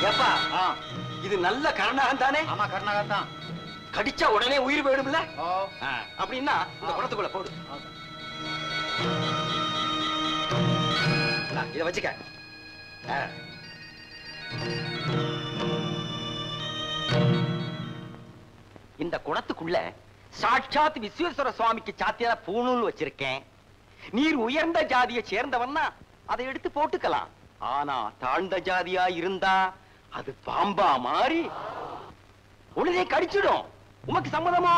ஏப்பா ஆ, இது நல்ல கருணாகம் தானே ஆமா கருணாகர் தான் கடிச்சா உடனே உயிர் போயிடும்ல ஓ ஆ, அப்படின்னா இந்த ஆ. குளத்துக்குள்ள போடு இந்தா, இத வச்சுக்க ஆ. இந்த குளத்துக்குள்ள சாட்சாத் விஸ்வேஸ்வர சுவாமிக்கு சாத்தியான பூணூல் வச்சிருக்கேன் நீர் உயர்ந்த ஜாதியை சேர்ந்தவன்னா அதை எடுத்து போட்டுக்கலாம் ஆனா தாழ்ந்த ஜாதியா இருந்தா அது பாம்பா மாறி உடனே கடிச்சிடும் உமக்கு சம்மதமோ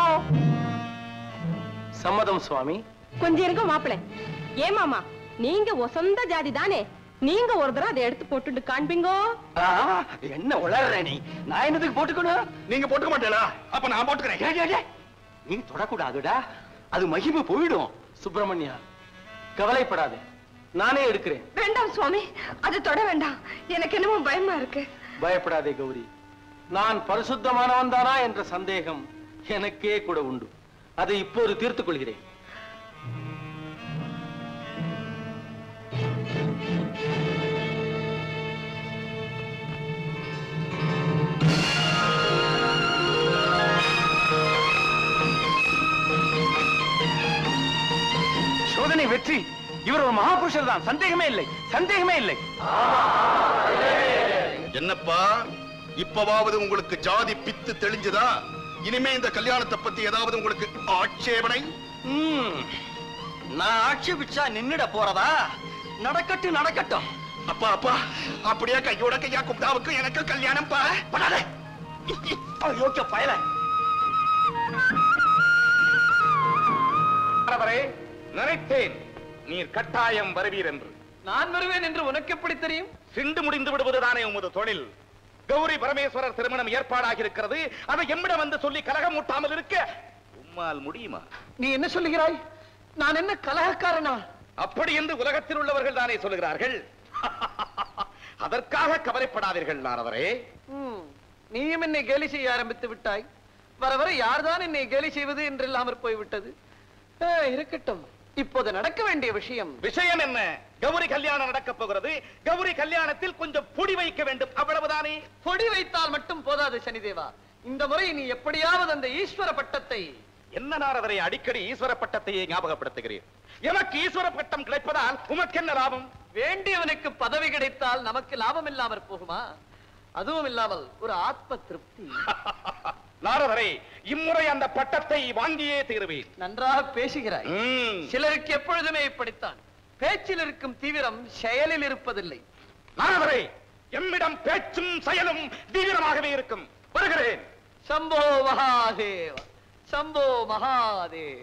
சம்மதம் சுவாமி கொஞ்சம் இருங்க மாப்பிள ஏன் மாமா நீங்க ஒசந்த ஜாதி தானே நீங்க ஒரு தடவை அதை எடுத்து போட்டுட்டு காண்பீங்கோ ஆ, என்ன உளற நீ நான் என்னதுக்கு போட்டுக்கணும் நீங்க போட்டுக்க மாட்டேனா அப்ப நான் போட்டுக்கிறேன் டேய், டேய், டேய். நீ தொடக்கூடாதுடா அது மகிமை போயிடும் சுப்பிரமணியா கவலைப்படாதே நானே எடுக்கிறேன் வேண்டாம் சுவாமி அது தொட வேண்டாம் எனக்கு என்னமோ பயமா இருக்கு பயப்படாதே கௌரி நான் பரிசுத்தமானவன் தானா என்ற சந்தேகம் எனக்கே கூட உண்டு அதை இப்போது தீர்த்துக் கொள்கிறேன் சோதனை வெற்றி இவர் ஒரு மகாபுருஷர் தான் சந்தேகமே இல்லை சந்தேகமே இல்லை என்னப்பா இப்பவாவது உங்களுக்கு ஜாதி பித்து தெளிஞ்சுதா இனிமே இந்த கல்யாணத்தை பத்தி ஏதாவது உங்களுக்கு ஆட்சேபனை ம், நான் ஆட்சேபிச்சா நின்னுட போறதா நடக்கட்டும் நடக்கட்டும் அப்பா அப்பா அப்படியே கையோட கையா குப்தாவுக்கு எனக்கு கல்யாணம் பா பண்ணாதே யோக்கிய பயல அவரே நினைத்தேன் நீர் கட்டாயம் வருவீர் என்று நான் வருவேன் என்று உனக்கு எப்படி தெரியும் சிண்டு முடிந்து விடுவதுதானே உமது தொழில் கௌரி பரமேஸ்வரர் திருமணம் ஏற்பாடாகி இருக்கிறது அதை எம்மிடம் வந்து சொல்லி கலகம் மூட்டாமல் இருக்க உம்மால் முடியுமா நீ என்ன சொல்லுகிறாய் நான் என்ன கலகக்காரனா அப்படி என்று உலகத்தில் உள்ளவர்கள் தானே சொல்லுகிறார்கள் அதற்காக கவலைப்படாதீர்கள் நாரதரே ம், நீயும் என்னை கேலி செய்ய ஆரம்பித்து விட்டாய் வர வர யார்தான் என்னை கேலி செய்வது என்று இல்லாமற் போய்விட்டது ஆ, இருக்கட்டும் இப்போது நடக்க வேண்டிய விஷயம் விஷயம் என்ன கௌரி கல்யாணம் நடக்கப் போகிறது கௌரி கல்யாணத்தில் கொஞ்சம் பொடி வைக்க வேண்டும் அவ்வளவுதானே பொடி வைத்தால் மட்டும் போதாது சனிதேவா இந்த முறை நீ எப்படியாவது அந்த ஈஸ்வர பட்டத்தை என்ன நாரதரை அடிக்கடி ஈஸ்வர பட்டத்தையே ஞாபகப்படுத்துகிறீர் எமக்கு ஈஸ்வர பட்டம் கிடைப்பதால் உமக்கு என்ன லாபம் வேண்டியவனுக்கு பதவி கிடைத்தால் நமக்கு லாபம் இல்லாமற் போகுமா அதுவும் இல்லாமல் ஒரு ஆத்ம திருப்தி நாரதரை இம்முறை அந்த பட்டத்தை வாங்கியே தீருவேன் நன்றாக பேசுகிறாய் ம். சிலருக்கு எப்பொழுதுமே இப்படித்தான் பேச்சில் இருக்கும் தீவிரம் செயலில் இருப்பதில்லை நாரதரை எம்மிடம் பேச்சும் செயலும் தீவிரமாகவே இருக்கும் வருகிறேன் சம்போ மகாதேவ சம்போ மகாதேவ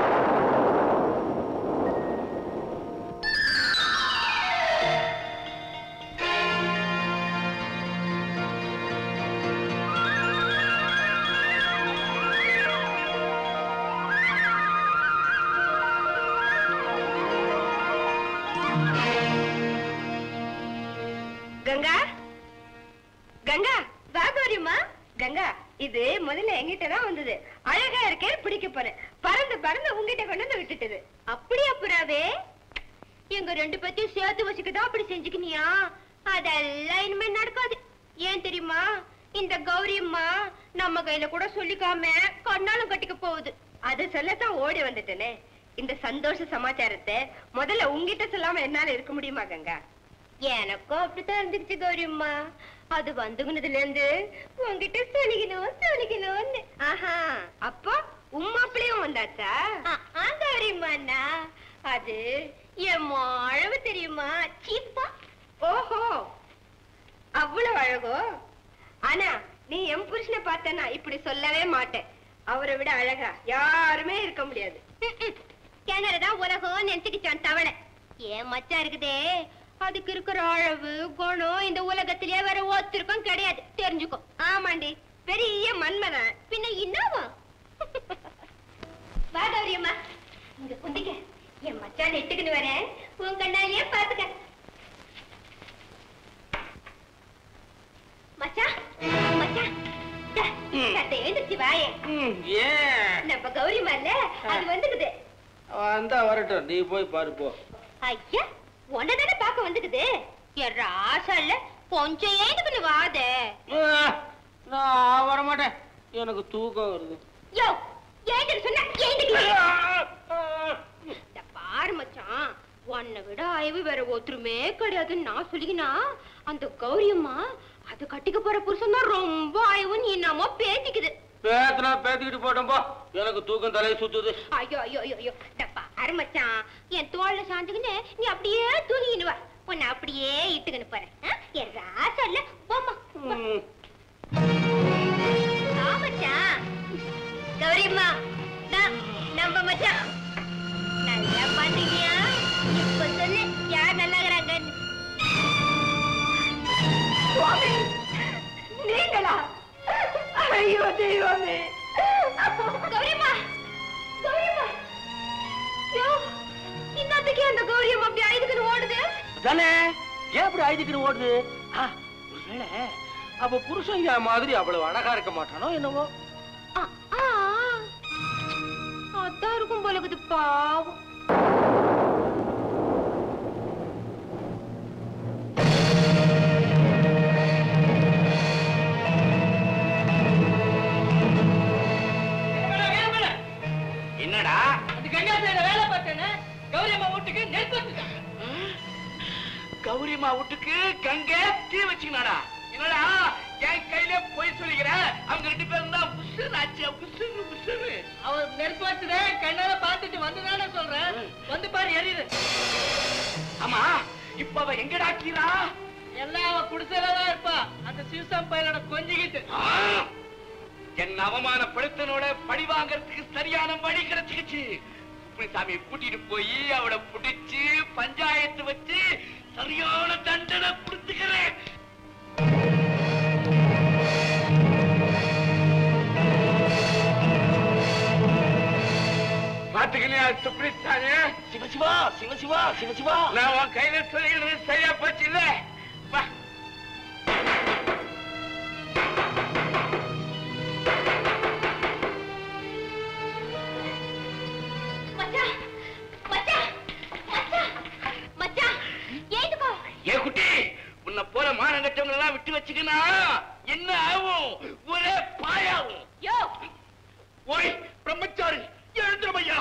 கங்கா கங்கா வா கௌரியம்மா கங்கா இது முதல்ல எங்கிட்ட தான் வந்தது அழகா இருக்கே பிடிக்க போறேன் பறந்து பறந்து உங்ககிட்ட கொண்டு வந்து விட்டுட்டது அப்படியா புறாவே எங்க ரெண்டு பேத்தையும் சேர்த்து வச்சுக்கிட்டா அப்படி செஞ்சுக்கினியா அதெல்லாம் இனிமே நடக்காது ஏன் தெரியுமா இந்த கௌரி அம்மா நம்ம கையில கூட சொல்லிக்காம கண்ணாலும் கட்டிக்க போகுது அது சொல்லத்தான் ஓடி வந்துட்டேனே இந்த சந்தோஷ சமாச்சாரத்தை முதல்ல உங்ககிட்ட சொல்லாம என்னால இருக்க முடியுமா கங்கா எனக்கும் அப்படித்தான் இருந்துச்சு கௌரியம்மா அது வந்துகுனதுல இருந்து உங்ககிட்ட சொல்லிக்கணும் சொல்லிக்கணும்னு ஆஹா அப்போ உம்மாப்பிளையும் வந்தாச்சா கௌரியம்மாண்ணா அது என் அழகு தெரியுமா சீப்பா ஓஹோ அவ்வளவு அழகோ ஆனா நீ என் புருஷனை பார்த்தனா இப்படி சொல்லவே மாட்டேன் அவரை விட அழகா யாருமே இருக்க முடியாது கிணறுதான் உலகம் நினைச்சுக்கிச்சான் தவளை ஏன் மச்சான் இருக்குதே அதுக்கு இருக்கிற அழகு குணம் இந்த உலகத்திலேயே வேற ஒருத்தருக்கும் கிடையாது தெரிஞ்சுக்கோ ஆமாண்டி பெரிய மன்மதன் பின்ன என்னவா வா கௌரியம்மா இங்க குந்திக்க என் மச்சான் இட்டுக்கிட்டு வரேன் உன் கண்ணாலேயே பாத்துக்க மச்சான் மச்சான் டா, சட்டை எழுந்திருச்சு வாயே ஏன் நம்ம கௌரிமா இல்ல அது வந்துக்குது வந்தா வரட்டும் நீ போய் பாரு போ ஐயா உன்னை தானே பார்க்க வந்துக்குது என் ராசா இல்ல கொஞ்சம் ஏதுக்குன்னு வாத நான் வரமாட்டேன் எனக்கு தூக்கம் வருது யோ ஏதுன்னு சொன்னா ஏதுக்கு இந்த பாரு மச்சான் உன்னை விட அயவு வேற ஒருத்தருமே கிடையாதுன்னு நான் சொல்லிக்கினா அந்த கௌரியம்மா அது கட்டிக்க போற புருஷன் தான் ரொம்ப அயவுன்னு என்னமோ பேசிக்குது பேத்துனா பேத்திக்கிட்டு போட்டோம் போ எனக்கு தூக்கம் தலையை சுத்துது ஐயோ ஐயோ ஐயோ ஐயோ இந்த பாரு மச்சான் என் தோல்ல சாந்துக்கின்னு நீ அப்படியே தூங்கின்னு வா உன்னை அப்படியே இட்டுக்கின்னு போறேன் ஆ? என் ராசல்ல போம்மா போ. ம். வா மச்சான் கௌரியம்மா நான் நம்ம மச்சான் நல்லா பாத்தீங்கயா இப்ப சொல்லு யார் நல்லா இருக்கிறாங்கன்னு சுவாமி நீங்களா ஐயோ தெய்வமே கௌரியம்மா கௌரியம்மா யோ இன்னத்துக்கு அந்த கௌரியம்மா அப்படி அழுதுக்குன்னு ஓடுது தானே ஏன் அப்படி அழுதுக்குன்னு ஓடுது ஆ, ஒருவேளை அப்ப புருஷன் என் மாதிரி அவ்வளவு அழகா இருக்க மாட்டானோ என்னவோ ஆ, ஆ. அதான் இருக்கும் போல இருக்குது பாவம் என்னடா அது கன்னியாசில வேலை பார்த்தேன்னு கௌரியம்மா வீட்டுக்கு நெருப்பு வச்சுட்டான் கௌரியம்மா வீட்டுக்கு கங்க தீ வச்சுக்கினாடா என்னடா என் கையில போய் சொல்லிக்கிற அவங்க ரெண்டு பேரும் தான் புஷன் ஆச்சு புஷன் புஷன் அவன் நெருப்பு வச்சுதே கண்ணால பார்த்துட்டு வந்துதானே சொல்றேன் வந்து பாரு எரியுது ஆமா இப்ப அவ எங்கடா கீரா எல்லாம் அவ குடிசையில தான் இருப்பா அந்த சிவசாம் பையனோட கொஞ்சிக்கிட்டு ஆ, என் அவமானப்படுத்தனோட பழி வாங்கறதுக்கு சரியான வழி கிடைச்சிருச்சு சுப்ரீசாமியை கூட்டிட்டு போய் அவளை புடிச்சு பஞ்சாயத்து வச்சு சரியான தண்டனை கொடுத்துக்கிறேன் பாத்துக்கலையா சுப்ரீசாமி சிவசிவா சிவசிவா சிவசிவா நான் உன் கையில சொல்லிடுறது சரியா போச்சு இல்ல வா மச்சான் மச்சான் மச்சான் மச்சான் ஏந்துக்கோ ஏ குட்டி உன்னை போல மானங்கட்டவங்க எல்லாம் விட்டு வச்சுக்கினா என்ன ஆகும் ஒரே பாயாகும் யோ ஓய் பிரம்மச்சாரி எழுந்துருமையா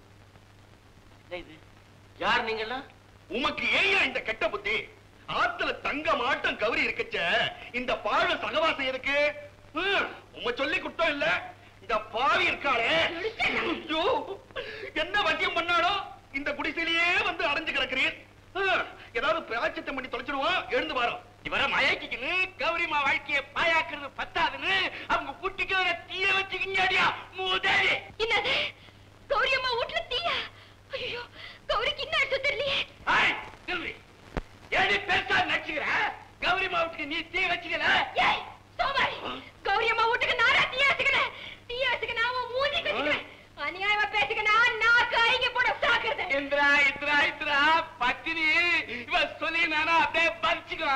யார் நீங்கெல்லாம் உமக்கு ஏயா இந்த கெட்ட புத்தி ஆத்துல தங்க மாட்டம் கௌரி இருக்கச்ச இந்த பாழ சகவாசம் எதுக்கு ஹம், உம்ம சொல்லி குத்தம் இல்ல இந்த பாவி இருக்காளே ஐயோ, என்ன வசியம் பண்ணாலும் இந்த குடிசையிலேயே வந்து அடைஞ்சு கிடக்கிறீர் ஹம், ஏதாவது பிராச்சித்தம் பண்ணி தொலைச்சிடுவோம் எழுந்து வரோம் இவர மயக்கிக்கின்னு கௌரிமா வாழ்க்கைய பாயாக்குறது பத்தாதுன்னு அவங்க குட்டிக்கு ஒரு தீய வச்சுக்கிஞ்சாடியா மூதேவி என்னது கௌரி அம்மா வீட்டுல தீயா ஐயோ கௌரிக்கு என்ன அர்த்தம் தெரியலையே ஆய், செல்வி, ஏடி பெருசா நடிச்சுக்கிற கௌரி மாவுக்கு நீ தீ வச்சுக்கல ஏய் சோமாரி கௌரி அம்மா வீட்டுக்கு நானா தீயா வச்சுக்கிறேன் தீயா வச்சுக்க அவன் மூஞ்சி வச்சுக்கிறேன் அநியாயமா பேசிக்கனா நான் கைங்க போட சாக்குறது இந்திரா இந்திரா இந்திரா பத்தினி இவ சொல்லி நானா அப்படியே பறிச்சுக்கோ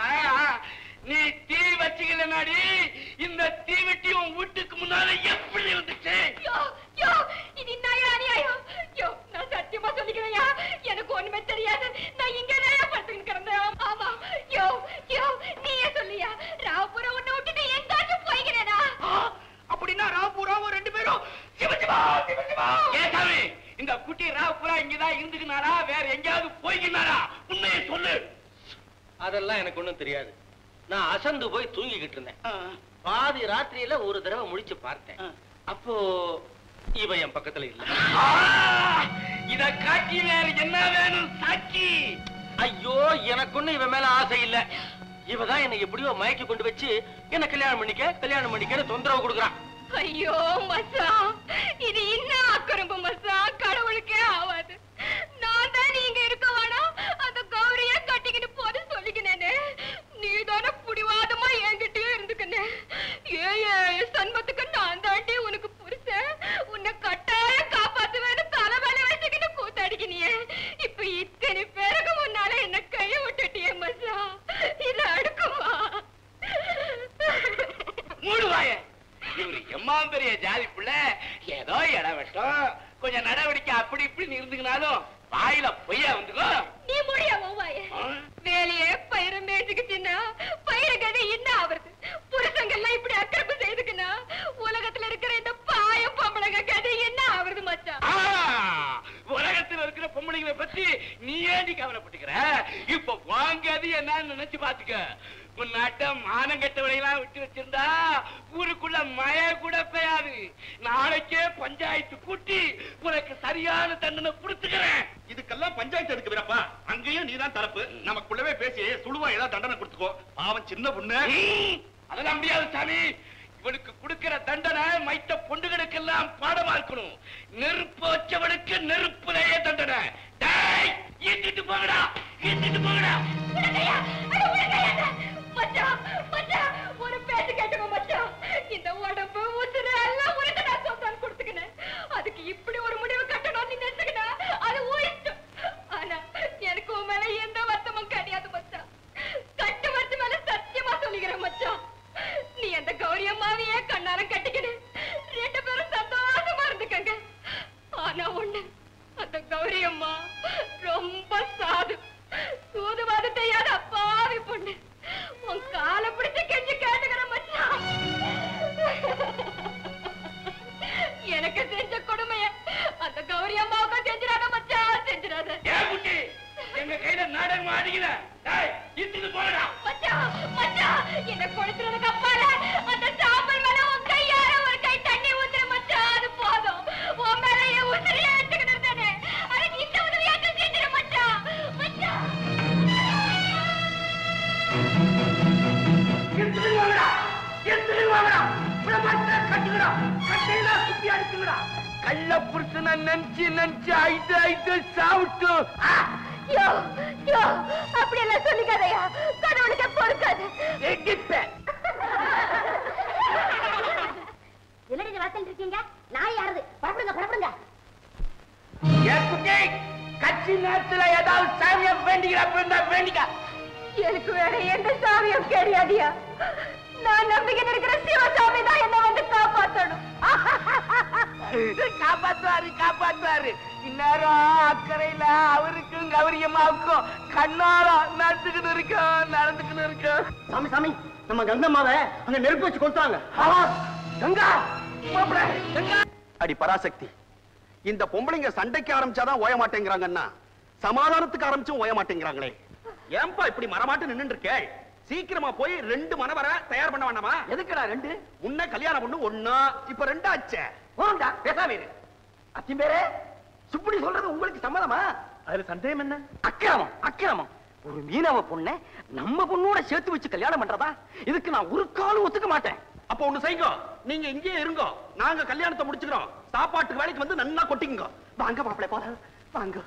நீ தீ வச்சுக்கலனாடி இந்த தீவெட்டி உன் வீட்டுக்கு முன்னால எப்படி வந்துச்சு யோ யோ இது என்ன அநியாயம் யோ நான் சத்தியமா சொல்லிக்கிறேன்யா எனக்கு ஒண்ணுமே தெரியாது நான் இங்க தான் படுத்துக்கிட்டு கிடந்தேன் ஆமா யோ யோ நீயே சொல்லியா ராவுபுரம் உன்னை விட்டுட்டு எங்காச்சும் போய்கிறேனா அப்படின்னா ராவுபுராவும் ரெண்டு பேரும் சிவசிவா சிவசிவா ஏ சாமி இந்த குட்டி ராவுபுரா இங்கதான் இருந்துக்கினாரா வேற எங்கேயாவது போய்க்கினாரா உண்மையை சொல்லு அதெல்லாம் எனக்கு ஒண்ணும் தெரியாது நான் அசந்து போய் தூங்கிக்கிட்டு இருந்தேன் பாதி ராத்திரியில ஒரு தடவை முழிச்சு பார்த்தேன் அப்போ இவ என் பக்கத்துல இல்ல ஆ, இத காட்டி வேற என்ன வேணும் சாட்சி ஐயோ எனக்கு ஒண்ணும் இவன் மேல ஆசை இல்ல இவ தான் என்னை எப்படியோ மயக்கி கொண்டு வச்சு என்ன கல்யாணம் பண்ணிக்க கல்யாணம் பண்ணிக்கன்னு தொந்தரவு கொடுக்குறான் ஐயோ மசா இது என்ன அக்கறம்பு மசா கடவுளுக்கே ஆவாது நான் தான் நீங்க இருக்க வேணாம் அந்த கௌரிய கட்டிக்கிட்டு போது சொல்லிக்கினேனே நீ தானே புடிவாதமா என்கிட்டயே இருந்துக்கனே ஏ ஏ சண்மத்துக்கு நான் தாண்டி உனக்கு புருஷன் உன்னை கட்டாயம் காப்பாத்துவேன்னு தலை மேல வச்சுக்கிட்டு கூத்தாடிக்கினியே இப்ப இத்தனை பேருக்கு முன்னால என்ன கைய விட்டுட்டியே மசா இது அடுக்குமா மூடுவாய இவரு எம்மா பெரிய ஜாதி பிள்ளை ஏதோ இடம் வெட்டும் கொஞ்சம் நடவடிக்கை அப்படி இப்படி இருந்துக்கினாலும் வாயில பொய்யா வந்துக்கோ நீ முடிய வாய ஆ? வேலையே பயிர மேய்ச்சிக்கிச்சுன்னா என்னன்னு நினைச்சு பாத்துக்க உன் நாட்டம் மானம் கெட்டவளையெல்லாம் விட்டு வச்சிருந்தா ஊருக்குள்ள மழை கூட பெய்யாது நாளைக்கே பஞ்சாயத்து கூட்டி உனக்கு சரியான தண்டனை கொடுத்துக்கிறேன் இதுக்கெல்லாம் பஞ்சாயத்து எதுக்கு வீரப்பா அங்கேயும் நீதான் தரப்பு நமக்குள்ளவே பேசி சுழுவா ஏதாவது தண்டனை கொடுத்துக்கோ பாவம் சின்ன பொண்ணு ம், அதெல்லாம் முடியாது சாமி இவனுக்கு கொடுக்கிற தண்டனை மைத்த பொண்டுகளுக்கெல்லாம் பாடமா இருக்கணும் நெருப்பு வச்சவனுக்கு நெருப்புலையே தண்டனை டேய் ஈட்டிட்டு போங்கடா ஈட்டிட்டு போங்கடா உனக்கையா? அட உனக்கையாடா? மச்சான், மச்சான், ஒரு பேச்சு கேட்டுக்கோ மச்சான். இந்த உடம்பு, உசுரு எல்லாம் உனக்கு நான் சொந்தம் கொடுத்துக்கினேன். அதுக்கு இப்படி ஒரு முடிவு கட்டணும்னு நீ நினைச்சுக்கினா, அது உன் இஷ்டம். ஆனா, எனக்கு உன் மேல எந்த வருத்தமும் கிடையாது மச்சான். கட்டு மரத்து மேல சத்தியமா சொல்லிக்கிறேன் மச்சான். நீ அந்த கௌரி அம்மாவையே கண்ணால கட்டிக்கினு ரெண்டு பேரும் சந்தோஷமா இருந்துக்கங்க ஆனா ஒண்ணு அந்த கௌரி அம்மா ரொம்ப சாது சூதுவாது தெரியாத அப்பாவி பொண்ணு உன் காலை பிடிச்சு கெஞ்சி கேட்டுக்கிற மச்சான் எனக்கு செஞ்ச கொடுமைய அந்த கௌரி அம்மாவுக்கும் செஞ்சிடாத மச்சான் செஞ்சிடாத ஏன் குட்டி எங்க கையில நாடகம் ஆடிக்கல டேய் ஈட்டிட்டு போங்கடா மச்சான் மச்சான் என்ன கொடுத்துறதுக்கு அப்பால அந்த சாம்பல் மேல உன் கையால ஒரு கை தண்ணி ஊத்துற மச்சான் அது போதும் உன் மேல என் உசிரியை எடுத்துக்கிட்டு தானே அதுக்கு இந்த உதவியாக்க செஞ்சிட மச்சான் மச்சான் எடுத்துடுவாங்கடா எடுத்துடுவாங்கடா பிரபத்த கட்டுங்கடா கட்டையில சுத்தி அடிச்சுங்கடா கள்ள புருஷனை நினைச்சு நினைச்சு ஐட்டு ஐட்டு சாவிட்டு யோ யோ அப்படி எல்லாம் சொல்லிக்காதயா கடவுளுக்கு பொறுக்காது எகிப்பேன் என்னடி வாசல் இருக்கீங்க நான் யாரது பரப்படுங்க பரப்படுங்க ஏன் குட்டி கட்சி நேரத்துல ஏதாவது சாமியை வேண்டிக்கிறா இருந்தா வேண்டிக்க எனக்கு வேற எந்த சாமியும் கிடையாதியா நான் நம்பிக்கை இருக்கிற சிவசாமி தான் என்ன வந்து காப்பாத்தணும் காப்பாத்துவாரு காப்பாத்துவாரு இந்நேரம் அக்கறையில அவருக்கும் கௌரியம்மாவுக்கும் கண்ணால நடந்துக்கிட்டு இருக்கோம் நடந்துக்கிட்டு இருக்கோம் சாமி சாமி நம்ம கங்கம்மாவை அங்க நெருப்பு வச்சு கொண்டாங்க கங்கா மாப்பிள, கங்கா அடி பராசக்தி இந்த பொம்பளைங்க சண்டைக்கு ஆரம்பிச்சாதான் ஓய மாட்டேங்கிறாங்கன்னா சமாதானத்துக்கு ஆரம்பிச்சும் ஓய மாட்டேங்கிறாங்களே ஏன்பா இப்படி மரமாட்டு நின்னு இருக்கே சீக்கிரமா போய் ரெண்டு மனவர தயார் பண்ண வேண்டாமா எதுக்குடா ரெண்டு முன்ன கல்யாணம் பொண்ணு ஒண்ணு இப்ப ரெண்டு ஆச்சே போண்டா பேசாம இரு அத்திம்பேரே சுப்படி சொல்றது உங்களுக்கு சம்மதமா அதுல சந்தேகம் என்ன அக்கிரமம் அக்கிரமம் ஒரு மீனவ பொண்ணை நம்ம பொண்ணோட சேர்த்து வச்சு கல்யாணம் பண்றதா இதுக்கு நான் ஒரு காலும் ஒத்துக்க மாட்டேன் அப்ப ஒண்ணு செய்யுங்க நீங்க இங்கேயே இருங்க நாங்க கல்யாணத்தை முடிச்சுக்கிறோம் சாப்பாட்டுக்கு வேலைக்கு வந்து நன்னா கொட்டிங்க வாங்க மாப்பிள்ளை போலாம் வாங்க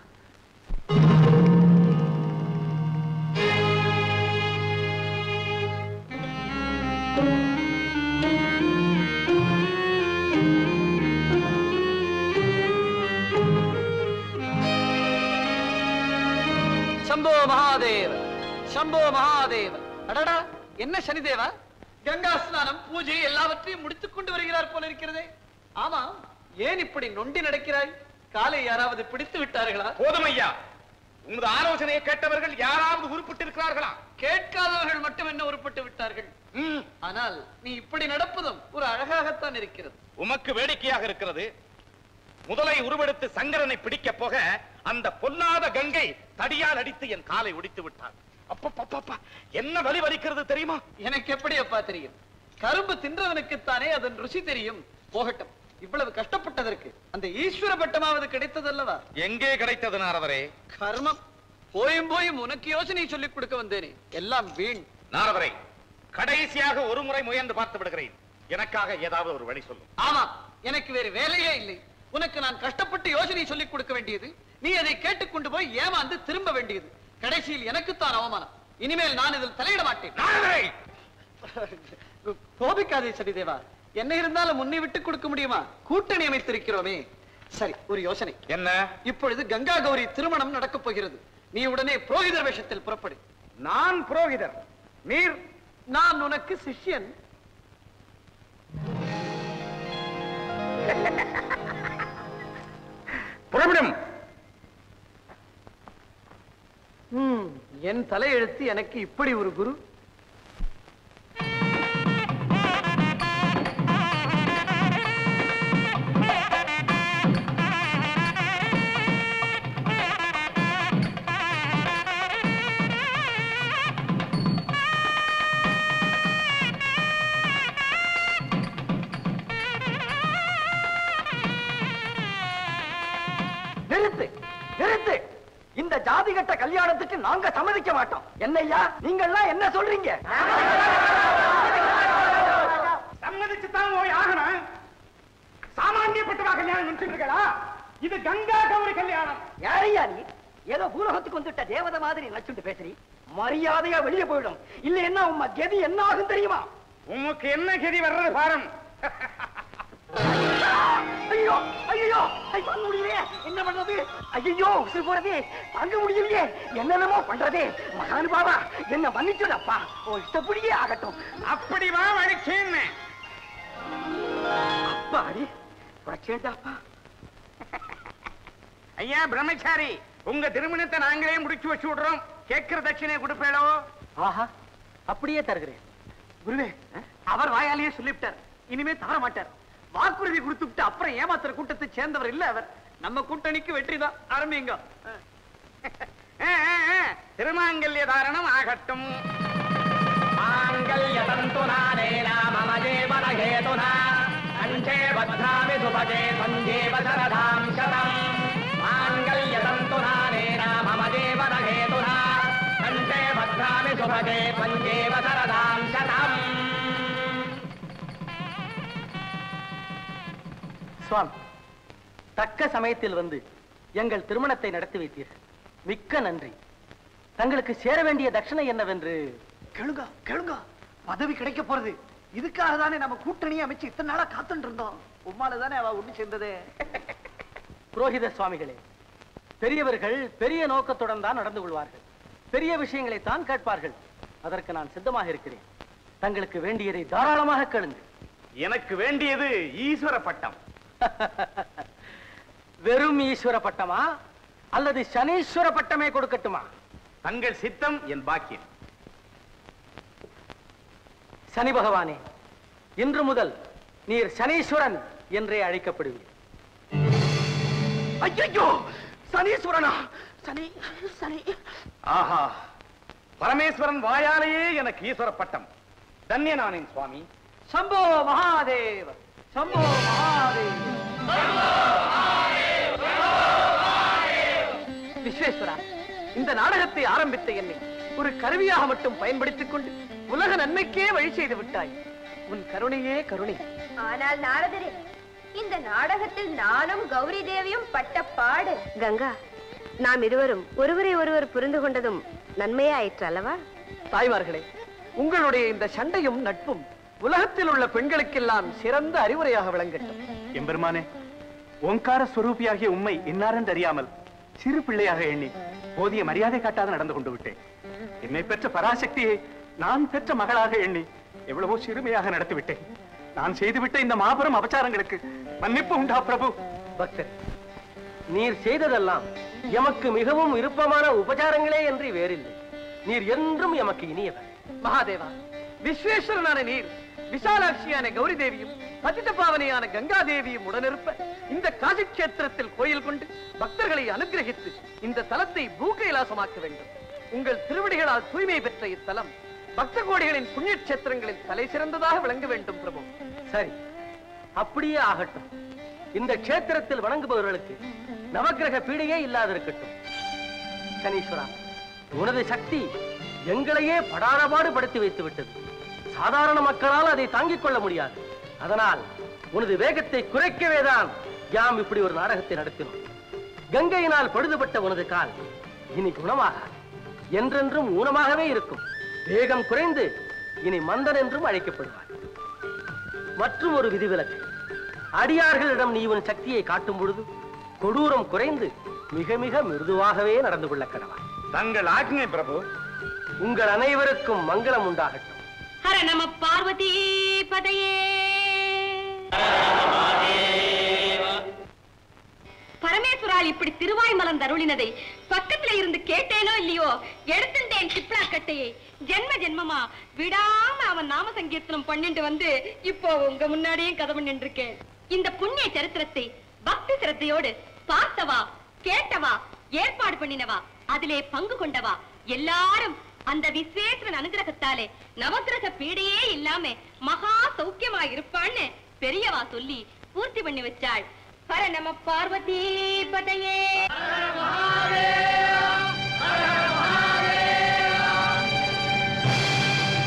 சம்போ மகாதேவ சம்போ மகாதேவ அடடா என்ன சனிதேவா கங்கா ஸ்நானம் பூஜை எல்லாவற்றையும் முடித்துக் கொண்டு வருகிறார் போல இருக்கிறதே ஆமா ஏன் இப்படி நொண்டி நடக்கிறாய் காலை யாராவது பிடித்து விட்டார்களா போதும் ஐயா உமது ஆலோசனையை கேட்டவர்கள் யாராவது உருப்பிட்டு இருக்கிறார்களா கேட்காதவர்கள் மட்டும் என்ன உருப்பட்டு விட்டார்கள் ஆனால் நீ இப்படி நடப்பதும் ஒரு அழகாகத்தான் இருக்கிறது உமக்கு வேடிக்கையாக இருக்கிறது முதலை உருவெடுத்து சங்கரனை பிடிக்க போக அந்த பொல்லாத கங்கை தடியால் அடித்து என் காலை ஒடித்து விட்டார் அப்பப்பப்பப்பா என்ன வலி வலிக்கிறது தெரியுமா எனக்கு எப்படி அப்பா தெரியும் கரும்பு தின்றவனுக்குத்தானே அதன் ருசி தெரியும் போகட்டும் இவ்வளவு கஷ்டப்பட்டதற்கு அந்த ஈஸ்வர பட்டமாவது கிடைத்ததல்லவா எங்கே கிடைத்தது நாரதரே கர்மம் போயும் போயும் உனக்கு யோசனை சொல்லிக் கொடுக்க வந்தேனே எல்லாம் வீண் நாரதரே கடைசியாக ஒரு முறை முயன்று பார்த்து விடுகிறேன் எனக்காக ஏதாவது ஒரு வழி சொல்லும் ஆமா எனக்கு வேறு வேலையே இல்லை உனக்கு நான் கஷ்டப்பட்டு யோசனை சொல்லிக் கொடுக்க வேண்டியது நீ அதை கேட்டுக்கொண்டு போய் ஏமாந்து திரும்ப வேண்டியது கடைசியில் எனக்குத்தான் அவமானம் இனிமேல் நான் இதில் தலையிட மாட்டேன் நாரதரே கோபிக்காதே சதிதேவா என்ன இருந்தாலும் முன்னை விட்டு கொடுக்க முடியுமா கூட்டணி அமைத்திருக்கிறோமே சரி ஒரு யோசனை என்ன இப்பொழுது கங்கா கௌரி திருமணம் நடக்கப் போகிறது நீ உடனே புரோகிதர் வேஷத்தில் புறப்படு நான் புரோகிதர் நீர் நான் உனக்கு சிஷ்யன் புறப்படும் ம், என் தலையெழுத்து எனக்கு இப்படி ஒரு குரு கட்ட கல்யாணத்துக்கு நாங்க சம்மதிக்க மாட்டோம் என்னய்யா நீங்கள்லாம் என்ன சொல்றீங்க சம்மதிச்சுதான் போய் ஆகணும் சாமானியப்பட்டவா கல்யாணம் நினைச்சிருக்கா இது கங்கா கௌரி கல்யாணம் யாரையா நீ ஏதோ பூலகத்துக்கு வந்துட்ட தேவதை மாதிரி நச்சுட்டு பேசுறீ மரியாதையா வெளியே போயிடும் இல்ல என்ன உம்மா கெதி என்ன ஆகும் தெரியுமா உமக்கு என்ன கதி வர்றது பாரம் ஐயோ ஐயோ ஐ, தாங்க முடியலையே என்ன பண்றது ஐயோ உசுறு போறதே தாங்க முடியலையே என்னென்னமோ பண்றதே மகானுபாவா என்ன மன்னிச்சுடப்பா ஓ இஷ்டப்படியே ஆகட்டும் அப்படி வா வழிச்சேன்னு அப்பா அடி புரட்சேண்டாப்பா ஐயா பிரம்மச்சாரி உங்க திருமணத்தை நாங்களே முடிச்சு வச்சு விடுறோம் கேட்கிற தட்சிணையை கொடுப்பேளோ ஆஹா அப்படியே தருகிறேன் குருவே அவர் வாயாலேயே சொல்லிவிட்டார் இனிமே தர மாட்டார் வாக்குறுதி கொடுத்துட்டு அப்புறம் ஏமாத்துற கூட்டத்தை சேர்ந்தவர் இல்ல அவர் நம்ம கூட்டணிக்கு வெற்றிதான் ஆரம்பிங்க ஆ, ஆ, ஆ, திருமாங்கல்ய தாரணம் ஆகட்டும் சுவாமி தக்க சமயத்தில் வந்து எங்கள் திருமணத்தை நடத்தி வைத்தீர்கள் மிக்க நன்றி தங்களுக்கு சேர வேண்டிய தட்சணை என்னவென்று கேளுங்க கேளுங்க பதவி கிடைக்க போறது இதுக்காக தானே நம்ம கூட்டணியை அமைச்சு இத்தனை நாளா காத்துட்டு இருந்தோம் உம்மால தானே அவ ஒண்ணு சேர்ந்ததே புரோகித சுவாமிகளே பெரியவர்கள் பெரிய நோக்கத்துடன் தான் நடந்து கொள்வார்கள் பெரிய விஷயங்களை தான் கேட்பார்கள் அதற்கு நான் சித்தமாக இருக்கிறேன் தங்களுக்கு வேண்டியதை தாராளமாக கேளுங்கள் எனக்கு வேண்டியது ஈஸ்வர பட்டம் வெறும் ஈஸ்வர பட்டமா அல்லது சனீஸ்வர பட்டமே கொடுக்கட்டுமா தங்கள் சித்தம் என் பாக்கியம் சனி பகவானே இன்று முதல் நீர் சனீஸ்வரன் என்றே அழைக்கப்படுவீர் ஐயோ சனீஸ்வரனா சனி சனி ஆஹா பரமேஸ்வரன் வாயாலேயே எனக்கு ஈஸ்வர பட்டம் தன்யனானேன் சுவாமி சம்போ மகாதேவ சம்போ மகாதேவ விஸ்வேஸ்வரா இந்த நாடகத்தை ஆரம்பித்த என்னை ஒரு கருவியாக மட்டும் பயன்படுத்திக் கொண்டு உலக நன்மைக்கே வழி செய்து விட்டாய் உன் கருணையே கருணை ஆனால் நாரதரே இந்த நாடகத்தில் நானும் கௌரி தேவியும் பட்ட பாடு கங்கா நாம் இருவரும் ஒருவரை ஒருவர் புரிந்து கொண்டதும் நன்மையாயிற்று அல்லவா தாய்மார்களே உங்களுடைய இந்த சண்டையும் நட்பும் உலகத்தில் உள்ள பெண்களுக்கெல்லாம் சிறந்த அறிவுரையாக விளங்கட்டும் எம்பெருமானே ஓங்கார ஸ்வரூபியாகிய உண்மை இன்னாரென்று அறியாமல் சிறு பிள்ளையாக எண்ணி போதிய மரியாதை காட்டாத நடந்து கொண்டு விட்டேன் என்னை பெற்ற பராசக்தியை நான் பெற்ற மகளாக எண்ணி எவ்வளவோ சிறுமையாக நடத்திவிட்டேன் நான் செய்துவிட்ட இந்த மாபெரும் அபச்சாரங்களுக்கு மன்னிப்பு உண்டா பிரபு பக்தர் நீர் செய்ததெல்லாம் எமக்கு மிகவும் விருப்பமான உபச்சாரங்களே என்று வேறில்லை நீர் என்றும் எமக்கு இனியவர் மகாதேவா விஸ்வேஸ்வரனான நீர் விசாலாட்சியான கௌரி தேவியும் பதித பாவனையான கங்கா தேவியும் உடனிருப்ப இந்த காசி கஷேத்திரத்தில் கோயில் கொண்டு பக்தர்களை அனுகிரகித்து இந்த தலத்தை பூகைலாசமாக்க வேண்டும் உங்கள் திருவடிகளால் தூய்மை பெற்ற இத்தலம் பக்த கோடிகளின் புண்ணிய கஷேத்திரங்களில் தலை சிறந்ததாக விளங்க வேண்டும் பிரபு சரி அப்படியே ஆகட்டும் இந்த க்ஷேத்திரத்தில் வணங்குபவர்களுக்கு நவக்கிரக பீடையே இல்லாதிருக்கட்டும் சனீஸ்வரா உனது சக்தி எங்களையே படாரபாடு படுத்தி வைத்து விட்டது சாதாரண மக்களால் அதை தாங்கிக் கொள்ள முடியாது அதனால் உனது வேகத்தை குறைக்கவேதான் யாம் இப்படி ஒரு நாடகத்தை நடத்தினோம் கங்கையினால் பழுதுபட்ட உனது கால் இனி குணமாக என்றென்றும் ஊனமாகவே இருக்கும் வேகம் குறைந்து இனி மந்தன் என்றும் அழைக்கப்படுவார் மற்றும் ஒரு விதிவிலக்கு அடியார்களிடம் நீ உன் சக்தியை காட்டும் பொழுது கொடூரம் குறைந்து மிக மிக மிருதுவாகவே நடந்து கொள்ள கடவா தங்கள் ஆக்ஞை பிரபு உங்கள் அனைவருக்கும் மங்களம் உண்டாகட்டும் ஹர நம பார்வதி பதையே பரமேஸ்வரால் இப்படி திருவாய் மலம் தருளினதை பக்கத்துல இருந்து கேட்டேனோ இல்லையோ எடுத்துட்டேன் சிப்ளா கட்டையை ஜென்ம ஜென்மமா விடாம அவன் நாம சங்கீர்த்தனம் பண்ணிட்டு வந்து இப்போ உங்க முன்னாடியே கதை பண்ணிட்டு இருக்கேன் இந்த புண்ணிய சரித்திரத்தை பக்தி சிரத்தையோடு பார்த்தவா கேட்டவா ஏற்பாடு பண்ணினவா அதிலே பங்கு கொண்டவா எல்லாரும் அந்த விஸ்வேஸ்வரன் அனுகிரகத்தாலே நவக்கிரக பீடையே இல்லாம மகா சௌக்கியமா இருப்பான்னு பெரியவா சொல்லி பூர்த்தி பண்ணி வச்சாள் ஹர நம பார்வதி பதையே